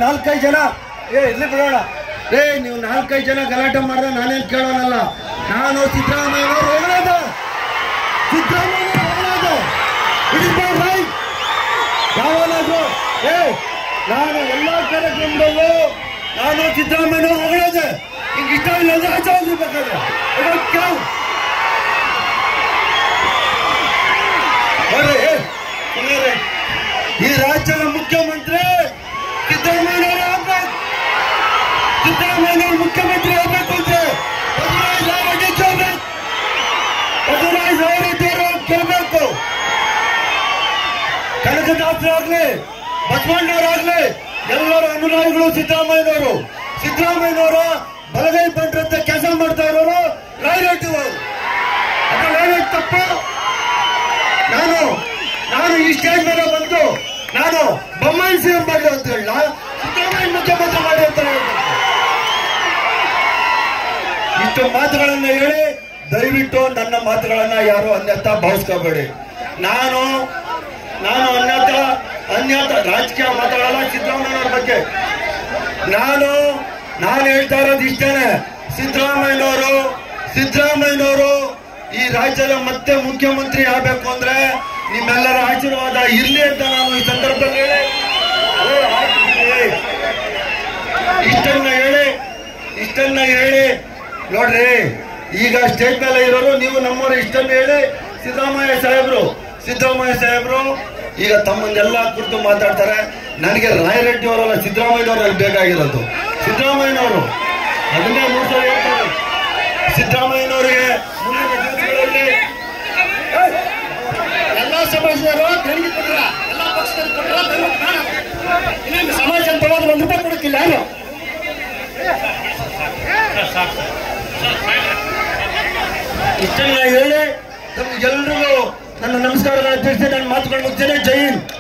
ನಾಲ್ಕೈದು ಜನ ಏ ಇಲ್ಲಿ ಬಿಡೋಣ ಏ ನೀವು ನಾಲ್ಕೈದು ಜನ ಗಲಾಟೆ ಮಾಡಿದ್ರೆ ನಾನೇನ್ ಕೇಳೋನಲ್ಲ ನಾನು ಸಿದ್ದರಾಮಯ್ಯ ಹೊಗಳೋದು ಸಿದ್ದರಾಮಯ್ಯ ಹೊಗಳೋದು ಇಟ್ ಇಸ್ ಮೈ ರೈಟ್ ಯಾವನಾದ್ರು ಏ ನಾನು ಎಲ್ಲಾ ಕಾರ್ಯಕ್ರಮದಲ್ಲೂ ನಾನು ಸಿದ್ದರಾಮಯ್ಯ ಹೊಗಳೋದೆ ಹಿಂಗ ಇಷ್ಟ ಇಲ್ಲ ಅಂದ್ರೆ ಆಚೆ ಹೋಗಿರ್ಬೇಕಾದ್ರೆ I don't care. ಬರ್ರಿ, ಏ, ಸುಮ್ನಿರಿ. ಈ ರಾಜ್ಯದ ಮುಖ್ಯಮಂತ್ರಿ ಸಿದ್ದರಾಮಯ್ಯ ಆಗ್ಬೇಕು ಸಿದ್ದರಾಮಯ್ಯ ಮುಖ್ಯಮಂತ್ರಿ ಆಗ್ಬೇಕು ಅಂದ್ರೆ ಬಸವರಾಜ ಅವರಿಗೆ ಗೆಲ್ಬೇಕು ಬಸವರಾಜ ಅವರಿದ್ದರು ಗೆಲ್ಬೇಕು ಕನಕದಾಸರಾಗ್ಲಿ ಬಸವಣ್ಣವರಾಗ್ಲಿ ಎಲ್ಲರ ಅನುಯಾಯಿಗಳು ಸಿದ್ದರಾಮಯ್ಯನವರು ಸಿದ್ದರಾಮಯ್ಯನವರ ಬಲಗೈ ಬಂದ್ರಂತೆ ಕೆಲಸ ಮಾಡ್ತಾ ಇರೋರು ರಾಯರೆಡ್ಡಿ ಅವರು ಅದು ರಾಯರೆಡ್ಡಿ ತಪ್ಪು ನಾನು ನಾನು ಈ ಸ್ಟೇಜ್ ಮೇಲೆ ಬಂದು ನಾನು ಬೊಮ್ಮಾಯಿ ಸಿಎಂ ಮಾಡಿ ಅಂತ ಹೇಳ ಸಿದ್ದರಾಮಯ್ಯ ಮುಖ್ಯಮಂತ್ರಿ ಮಾಡಿ ಅಂತ ಹೇಳ್ಬೇಕು ಇಷ್ಟು ಮಾತುಗಳನ್ನ ಹೇಳಿ ದಯವಿಟ್ಟು ನನ್ನ ಮಾತುಗಳನ್ನ ಯಾರು ಅನ್ಯಥ ಭಾವಿಸ್ಕೋಬೇಡಿ ನಾನು ನಾನು ಅನ್ಯಥ ಅನ್ಯಥ ರಾಜಕೀಯ ಮಾತಾಡಲ್ಲ ಸಿದ್ದರಾಮಯ್ಯನವ್ರ ಬಗ್ಗೆ ನಾನು ನಾನು ಹೇಳ್ತಾ ಇರೋದು ಇಷ್ಟೇನೆ ಸಿದ್ದರಾಮಯ್ಯನವರು ಸಿದ್ದರಾಮಯ್ಯನವರು ಈ ರಾಜ್ಯದ ಮತ್ತೆ ಮುಖ್ಯಮಂತ್ರಿ ಆಗ್ಬೇಕು ಅಂದ್ರೆ ನಿಮ್ಮೆಲ್ಲರ ಆಶೀರ್ವಾದ ಇರ್ಲಿ ಅಂತ ನಾನು ಈ ಸಂದರ್ಭದಲ್ಲಿ ಹೇಳಿ ಓ, ಆಯ್ತು ಬಿಡಿ. ಇಷ್ಟನ್ನ ಹೇಳಿ ಇಷ್ಟನ್ನ ಹೇಳಿ ನೋಡ್ರಿ ಈಗ ಸ್ಟೇಜ್ ಮೇಲೆ ಇರೋರು ನೀವು ನಮ್ಮವರು ಇಷ್ಟನ್ನ ಹೇಳಿ ಸಿದ್ದರಾಮಯ್ಯ ಸಾಹೇಬ್ರು ಸಿದ್ದರಾಮಯ್ಯ ಸಾಹೇಬ್ರು ಈಗ ತಮ್ಮನ್ನೆಲ್ಲ ಕುರಿತು ಮಾತಾಡ್ತಾರೆ ನನಗೆ ರಾಯರೆಡ್ಡಿ ಅವರಲ್ಲ ಸಿದ್ದರಾಮಯ್ಯನವರಲ್ಲಿ ಬೇಕಾಗಿರೋದು ಸಿದ್ದರಾಮಯ್ಯನವರು ಅದನ್ನೇ ಮೂರು ಸಲ ಹೇಳ್ತಾರೆ ಸಿದ್ದರಾಮಯ್ಯನವರಿಗೆ ಮುಂದಿನ ದಿವಸಗಳಲ್ಲಿ ಎಲ್ಲಾ ಸಮಾಜದವರು ದೇಣಿಗೆ ಕೊಟ್ರ ಎಲ್ಲಾ ಪಕ್ಷದವರು ಕೊಟ್ರ ದಯವಿಟ್ಟು ಬೇಡ. ಇನ್ನೊಂದು ಸಮಾಜ ಅಂತ ಹೋದ್ರೆ ಒಂದು ರೂಪಾಯಿ ಕೊಡಕ್ಕಿಲ್ಲ ಯಾರು ಇಷ್ಟನ್ನ ಹೇಳಿ ತಮ್ಗೆಲ್ರಿಗೂ ನನ್ನ ನಮಸ್ಕಾರಗಳ ತಿಳಿಸಿ ನನ್ನ ಮಾತುಗಳು ಮುಗಿಸ್ತೇನೆ ಜೈ ಹಿಂದ್